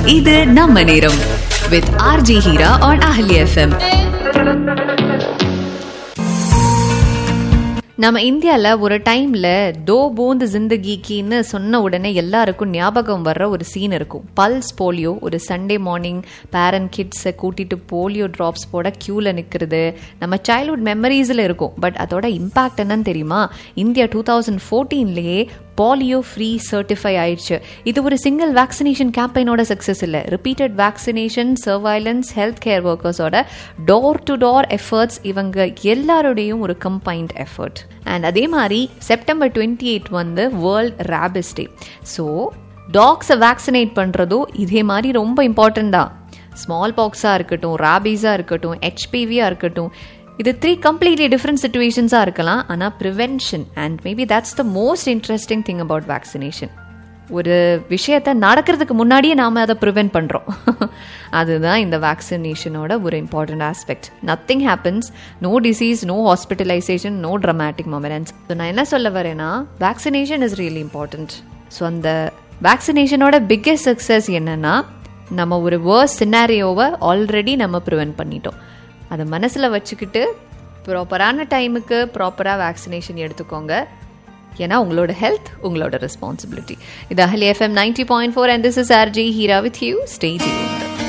இது நம்ம நேரம் with RJ Heera on Ahali FM நம்ம இந்தியாவில் ஒரு டைமில் தோ போந்து ஜிந்தகிக்கின்னு சொன்ன உடனே எல்லாருக்கும் ஞாபகம் வர்ற ஒரு சீன் இருக்கும் பல்ஸ் போலியோ ஒரு சண்டே மார்னிங் பேரண்ட் கிட்ஸை கூட்டிட்டு போலியோ ட்ராப்ஸ் போட க்யூவில் நிற்கிறது நம்ம சைல்ட்ஹுட் மெமரிஸில் இருக்கும் பட் அதோட இம்பாக்ட் என்னன்னு தெரியுமா இந்தியா டூ தௌசண்ட் ஃபோர்டீன்லேயே பாலியோ ஃப்ரீ சர்டிஃபை ஆயிடுச்சு இது ஒரு சிங்கிள் வேக்சினேஷன் கேம்பெயினோட சக்ஸஸ் இல்லை repeated vaccination surveillance health care ஒர்க்கர்ஸோட டோர் டு டோர் எஃபர்ட்ஸ் இவங்க எல்லாரோடையும் ஒரு கம்பைன்ட் எஃபர்ட் அண்ட் அதே மாதிரி செப்டம்பர் டுவெண்ட்டி எயிட் வந்து வேர்ல்ட் ரேபிஸ் டே ஸோ டாக்ஸை வேக்சினேட் பண்ணுறதும் இதே மாதிரி ரொம்ப இம்பார்ட்டன்ட் தான் ஸ்மால் பாக்ஸாக இருக்கட்டும் ரேபீஸாக இருக்கட்டும் ஹெச்பிவியாக இருக்கட்டும் இது த்ரீ கம்ப்ளீட்லி டிஃப்ரெண்ட் சுச்சுவேஷன்ஸாக இருக்கலாம் ஆனால் prevention and maybe that's the most interesting thing about vaccination ஒரு விஷயத்த நடக்கிறதுக்கு முன்னாடியே நாம் அதை ப்ரிவென்ட் பண்ணுறோம் அதுதான் இந்த வேக்சினேஷனோட ஒரு important aspect nothing happens no disease no hospitalization no dramatic moments so நான் என்ன சொல்ல வரேன்னா vaccination is really important so அந்த வேக்சினேஷனோட பிக்கெஸ்ட் சக்ஸஸ் என்னன்னா நம்ம ஒரு வேர்ஸ் சினாரியோவை ஆல்ரெடி நம்ம ப்ரிவென்ட் பண்ணிட்டோம் அதை மனசில் வச்சுக்கிட்டு ப்ராப்பரான டைமுக்கு ப்ராப்பராக வேக்சினேஷன் எடுத்துக்கோங்க ஏன்னா உங்களோட ஹெல்த் உங்களோட ரெஸ்பான்சிபிலிட்டி இது Ahali FM ninety point four and this is RJ Heera with you stay tune